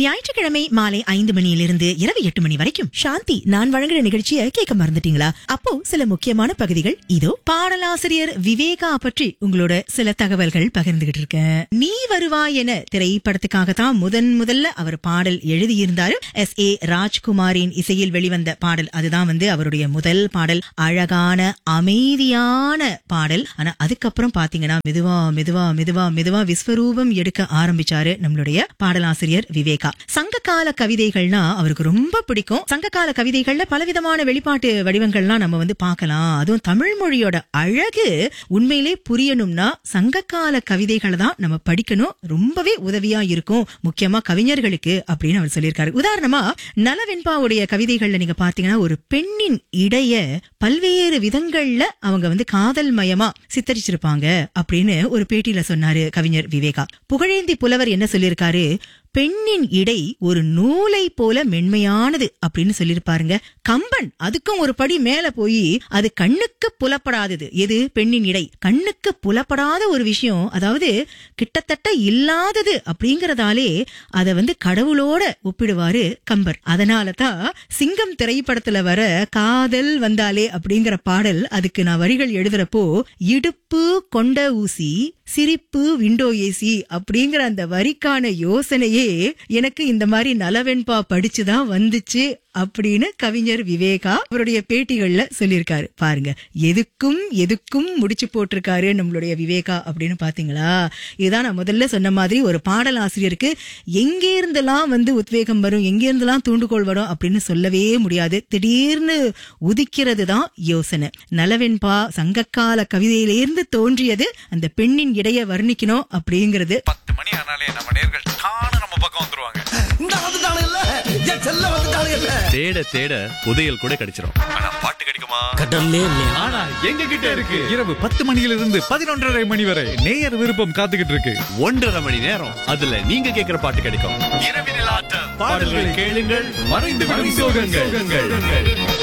ஞாயிற்றுக்கிழமை மாலை ஐந்து மணியிலிருந்து இரவு எட்டு மணி வரைக்கும் சாந்தி நான் வழங்குற நிகழ்ச்சியை கேட்க மறந்துட்டீங்களா அப்போ சில முக்கியமான பகுதிகள் இதோ பாடலாசிரியர் விவேகா பற்றி உங்களோட சில தகவல்கள் பகிர்ந்துகிட்டு இருக்கேன் நீ வருவாய் என திரைப்படத்துக்காக தான் முதன் முதல்ல அவர் பாடல் எழுதியிருந்தாரு எஸ் ஏ ராஜ்குமாரின் இசையில் வெளிவந்த பாடல் அதுதான் வந்து அவருடைய முதல் பாடல் அழகான அமைதியான பாடல் ஆனா அதுக்கப்புறம் பாத்தீங்கன்னா மெதுவா மெதுவா மெதுவா மெதுவா விஸ்வரூபம் எடுக்க ஆரம்பிச்சாரு நம்மளுடைய பாடலாசிரியர் விவேகா சங்ககால கவிதைகள்னா அவருக்கு ரொம்ப பிடிக்கும் சங்ககால கவிதைகள்ல பலவிதமான வெளிப்பாட்டு வடிவங்கள்லாம் நம்ம வந்து பார்க்கலாம் அதுவும் தமிழ் மொழியோட அழகு உண்மையிலே புரியணும்னா சங்ககால கவிதைகளை தான் நம்ம படிக்கணும் ரொம்பவே உதவியா இருக்கும் முக்கியமா கவிஞர்களுக்கு அப்படின்னு அவர் சொல்லியிருக்காரு உதாரணமா நலவெண்பாவுடைய கவிதைகள்ல நீங்க பாத்தீங்கன்னா ஒரு பெண்ணின் இடைய பல்வேறு விதங்கள்ல அவங்க வந்து காதல் மயமா சித்தரிச்சிருப்பாங்க அப்படின்னு ஒரு பேட்டியில சொன்னாரு கவிஞர் விவேகா புகழேந்தி புலவர் என்ன சொல்லியிருக்காரு பெண்ணின் இடை ஒரு நூலை போல மென்மையானது அப்படின்னு சொல்லியிருப்பாருங்க கம்பன் அதுக்கும் ஒரு படி மேல போய் அது கண்ணுக்கு புலப்படாதது எது பெண்ணின் இடை கண்ணுக்கு புலப்படாத ஒரு விஷயம் அதாவது கிட்டத்தட்ட இல்லாதது அப்படிங்கறதாலே அத வந்து கடவுளோட ஒப்பிடுவாரு கம்பர் அதனால தான் சிங்கம் திரைப்படத்துல வர காதல் வந்தாலே அப்படிங்கிற பாடல் அதுக்கு நான் வரிகள் எழுதுறப்போ இடுப்பு கொண்ட ஊசி சிரிப்பு விண்டோ ஏசி அப்படிங்கிற அந்த வரிக்கான யோசனையே எனக்கு இந்த மாதிரி நலவெண்பா படிச்சுதான் வந்துச்சு அப்படின்னு கவிஞர் விவேகா அவருடைய பேட்டிகள்ல சொல்லியிருக்காரு பாருங்க எதுக்கும் எதுக்கும் முடிச்சு போட்டிருக்காரு நம்மளுடைய விவேகா அப்படின்னு பாத்தீங்களா இதுதான் நான் முதல்ல சொன்ன மாதிரி ஒரு பாடல் ஆசிரியருக்கு எங்கே இருந்தெல்லாம் வந்து உத்வேகம் வரும் எங்கே இருந்தெல்லாம் தூண்டுகோள் வரும் அப்படின்னு சொல்லவே முடியாது திடீர்னு உதிக்கிறது தான் யோசனை நலவெண்பா சங்ககால கவிதையிலிருந்து தோன்றியது அந்த பெண்ணின் இடைய வர்ணிக்கணும் அப்படிங்கிறது பத்து மணி ஆனாலே நம்ம நேர்கள் தானே நம்ம பக்கம் வந்துருவாங்க இந்த வந்துட்டானுங்கல்ல என் செல்ல வந்துட்டானுங்கல்ல தேட தேட புதையல் கூட கிடைச்சிரும் ஆனா பாட்டு கிடைக்குமா கடல்லே இல்லையா ஆனா எங்க கிட்ட இருக்கு இரவு பத்து மணியிலிருந்து பதினொன்றரை மணி வரை நேயர் விருப்பம் காத்துக்கிட்டு இருக்கு ஒன்றரை மணி நேரம் அதுல நீங்க கேக்குற பாட்டு கிடைக்கும் இரவினில் ஆட்டம் பாடல்கள் கேளுங்கள் மறைந்து விடும் சோகங்கள்